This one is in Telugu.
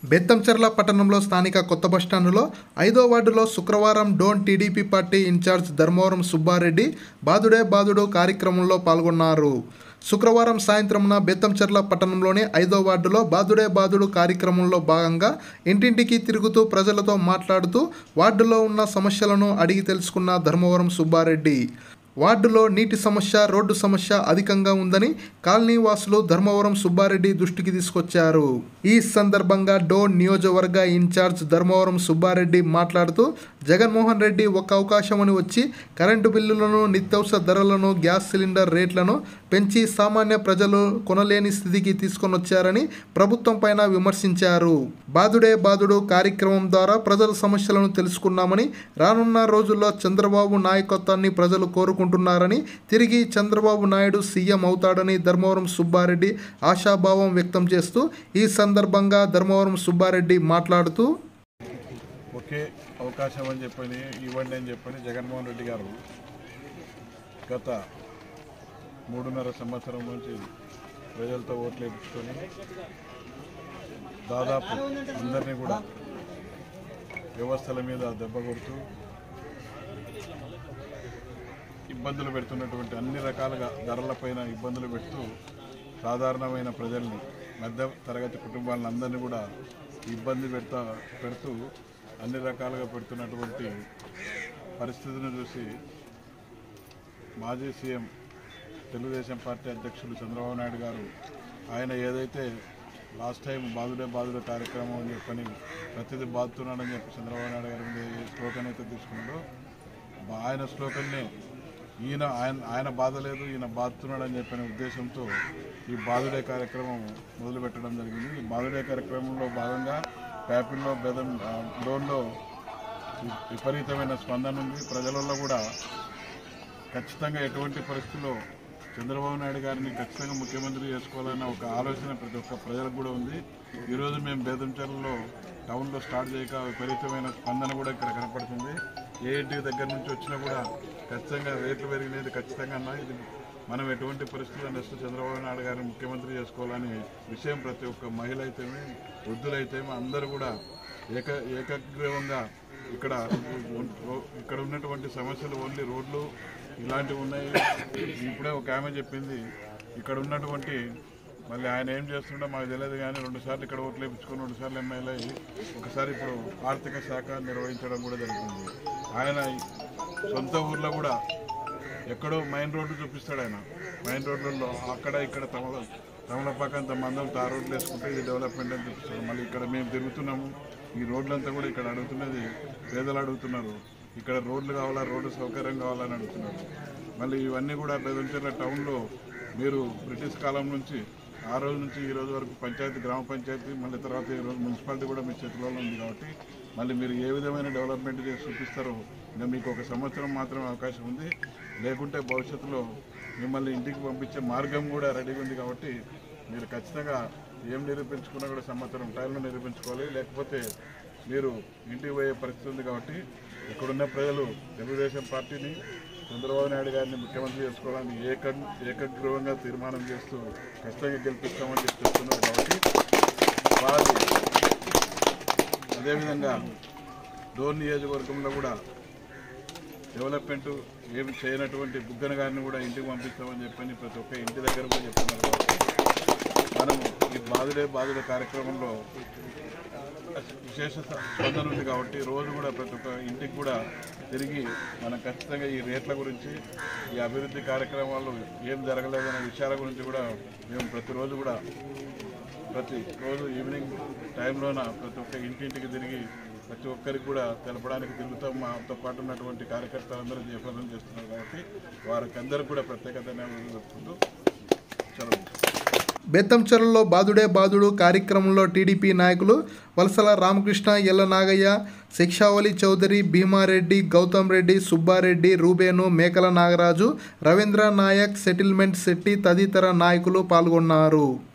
బెత్తంచెర్ల పట్టణంలో స్థానిక కొత్త బస్టాండులో ఐదో వార్డులో శుక్రవారం Dhone TDP party incharge Dharmavaram Subbareddy బాదుడే బాదుడు కార్యక్రమంలో పాల్గొన్నారు శుక్రవారం సాయంత్రంన బెత్తంచెర్ల పట్టణంలోని ఐదో వార్డులో బాదుడే బాదుడు కార్యక్రమంలో భాగంగా ఇంటింటికి తిరుగుతూ ప్రజలతో మాట్లాడుతూ వార్డులో ఉన్న సమస్యలను అడిగి తెలుసుకున్న ధర్మవరం సుబ్బారెడ్డి వార్డులో నీటి సమస్య రోడ్డు సమస్య అధికంగా ఉందని కాలనీ వాసులు ధర్మవరం సుబ్బారెడ్డి దృష్టికి తీసుకొచ్చారు ఈ సందర్భంగా డోన్ నియోజకవర్గ ఇన్ఛార్జ్ ధర్మవరం సుబ్బారెడ్డి మాట్లాడుతూ జగన్మోహన్ రెడ్డి ఒక అవకాశమని వచ్చి కరెంటు బిల్లులను నిత్యావసర ధరలను గ్యాస్ సిలిండర్ రేట్లను పెంచి సామాన్య ప్రజలు కొనలేని స్థితికి తీసుకొని వచ్చారని ప్రభుత్వం పైన విమర్శించారు బాదుడే బాదుడు కార్యక్రమం ద్వారా ప్రజల సమస్యలను తెలుసుకున్నామని రానున్న రోజుల్లో చంద్రబాబు నాయకత్వాన్ని ప్రజలు కోరుకుంటున్నారని తిరిగి చంద్రబాబు నాయుడు సీఎం అవుతాడని ధర్మవరం సుబ్బారెడ్డి ఆశాభావం వ్యక్తం చేస్తూ ఈ సందర్భంగా ధర్మవరం సుబ్బారెడ్డి మాట్లాడుతూ ఒకే అవకాశం అని చెప్పని ఇవ్వండి అని చెప్పని జగన్మోహన్ రెడ్డి గారు గత మూడున్నర సంవత్సరం నుంచి ప్రజలతో ఓట్లు వేయించుకొని దాదాపు అందరినీ కూడా వ్యవస్థల మీద దెబ్బ కొడుతూ ఇబ్బందులు పెడుతున్నటువంటి అన్ని రకాలుగా ధరలపైన ఇబ్బందులు పెడుతూ సాధారణమైన ప్రజల్ని మధ్య తరగతి కుటుంబాలను అందరినీ కూడా ఇబ్బంది పెడతా పెడుతూ అన్ని రకాలుగా పెడుతున్నటువంటి పరిస్థితిని చూసి మాజీ సీఎం తెలుగుదేశం పార్టీ అధ్యక్షులు చంద్రబాబు నాయుడు గారు ఆయన ఏదైతే లాస్ట్ టైం బాధుడే బాధుడే కార్యక్రమం అని చెప్పని ప్రతిదీ బాధుతున్నాడని చెప్పి చంద్రబాబు నాయుడు గారి మీద ఏ స్లోగన్ అయితే తీసుకున్నాడో బా- ఆయన స్లోగన్నే ఈయన ఆయన ఆయన బాధ లేదు ఈయన బాధుతున్నాడని చెప్పిన ఉద్దేశంతో ఈ బాధుడే కార్యక్రమం మొదలు పెట్టడం జరిగింది ఈ బాధుడే కార్యక్రమంలో భాగంగా ప్యాపిల్లో బెదం ఆ, లోన్లో వి- విపరీతమైన స్పందన ఉంది ప్రజలలో కూడా ఖచ్చితంగా ఎటువంటి పరిస్థితుల్లో చంద్రబాబు నాయుడు గారిని ఖచ్చితంగా ముఖ్యమంత్రి చేసుకోవాలన్న ఒక ఆలోచన ప్రతి ఒక్క ప్రజలకు కూడా ఉంది ఈరోజు మేము బేదంచెర్లలో టౌన్లో స్టార్ట్ చేయక విపరీతమైన స్పందన కూడా ఇక్కడ కనపడుతుంది ఏ ఇంటి దగ్గర నుంచి వచ్చినా కూడా ఖచ్చితంగా రేట్లు పెరిగినది ఖచ్చితంగా అన్నా ఇది మనం ఎటువంటి పరిస్థితుల్లో నెక్స్ట్ చంద్రబాబు నాయుడు గారిని ముఖ్యమంత్రి చేసుకోవాలని విషయం ప్రతి ఒక్క మహిళ అయితేమి వృద్ధులైతేమి అందరూ కూడా ఏక ఏకగ్రీవంగా ఇక్కడ ఇక్కడ ఉన్నటువంటి సమస్యలు ఓన్లీ రోడ్లు ఇలాంటివి ఉన్నాయి ఇప్పుడే ఒక ఆమె చెప్పింది ఇక్కడ ఉన్నటువంటి మళ్ళీ ఆయన ఏం చేస్తుండో మాకు తెలియదు కానీ రెండు సార్లు ఇక్కడ ఓట్లు వేయించుకొని రెండు సార్లు ఎమ్మెల్యే అయ్యి ఒకసారి ఇప్పుడు ఆర్థిక శాఖ నిర్వహించడం కూడా జరుగుతుంది ఆయన సొంత ఊర్లో కూడా ఎక్కడో మైన్ రోడ్డు చూపిస్తాడు ఆయన మైన్ రోడ్లలో అక్కడ ఇక్కడ తమ తమలపాకంత మందం తార్ రోడ్లు వేసుకుంటే ఇది డెవలప్మెంట్ అని చూపిస్తాడు మళ్ళీ ఇక్కడ మేము తిరుగుతున్నాము ఈ రోడ్లంతా కూడా ఇక్కడ అడుగుతున్నది పేదలు అడుగుతున్నారు ఇక్కడ రోడ్లు కావాలా రోడ్డు సౌకర్యం కావాలని అడుగుతున్నారు మళ్ళీ ఇవన్నీ కూడా బెదంచెర్ల టౌన్లో మీరు బ్రిటిష్ కాలం నుంచి ఆ రోజు నుంచి ఈ రోజు వరకు పంచాయతీ గ్రామ పంచాయతీ మళ్ళీ తర్వాత ఈ రోజు మున్సిపాలిటీ కూడా మీ చేతిలో ఉంది కాబట్టి మళ్ళీ మీరు ఏ విధమైన డెవలప్మెంట్ చేసి చూపిస్తారో ఇంకా మీకు ఒక సంవత్సరం మాత్రమే అవకాశం ఉంది లేకుంటే భవిష్యత్తులో మిమ్మల్ని ఇంటికి పంపించే మార్గం కూడా రెడీగా ఉంది కాబట్టి మీరు ఖచ్చితంగా ఏం నిరూపించుకున్నా కూడా సంవత్సరం టైంలో నిరూపించుకోవాలి లేకపోతే మీరు ఇంటికి పోయే పరిస్థితి ఉంది కాబట్టి ఇక్కడున్న ప్రజలు తెలుగుదేశం పార్టీని చంద్రబాబు నాయుడు గారిని ముఖ్యమంత్రి చేసుకోవాలని ఏక ఏకగ్రీవంగా తీర్మానం చేస్తూ ఖచ్చితంగా గెలిపిస్తామని చెప్పి చెప్తున్నారు కాబట్టి వారు అదేవిధంగా డోర్ నియోజకవర్గంలో కూడా డెవలప్మెంట్ ఏమి చేయనటువంటి బుగ్గన గారిని కూడా ఇంటికి పంపిస్తామని చెప్పని ప్రతి ఒక్క ఇంటి దగ్గర కూడా చెప్తున్నారు కాబట్టి మనం ఈ బాధుడే బాధుడే కార్యక్రమంలో విశేష స్పందన ఉంది కాబట్టి రోజు కూడా ప్రతి ఒక్క ఇంటికి కూడా తిరిగి మనం ఖచ్చితంగా ఈ రేట్ల గురించి ఈ అభివృద్ధి కార్యక్రమాలు ఏం జరగలేదనే విషయాల గురించి కూడా మేము ప్రతిరోజు కూడా ప్రతి రోజు ఈవినింగ్ టైంలోన ప్రతి ఒక్క ఇంటింటికి తిరిగి ప్రతి ఒక్కరికి కూడా తెలపడానికి తిరుగుతాం మాతో పాటు ఉన్నటువంటి కార్యకర్తలందరూ జయప్రదం చేస్తున్నారు కాబట్టి వారికి అందరికీ కూడా ప్రత్యేక ధన్యవాదాలు చెప్పుకుంటూ సెలవు బెత్తంచెరలో బాదుడే బాదుడు కార్యక్రమంలో టీడీపీ నాయకులు వలసల రామకృష్ణ ఎల్ల నాగయ్య శిక్షావళి చౌదరి భీమారెడ్డి గౌతమ్ రెడ్డి సుబ్బారెడ్డి రూబేను మేకల నాగరాజు రవీంద్ర నాయక్ సెటిల్మెంట్ శెట్టి తదితర నాయకులు పాల్గొన్నారు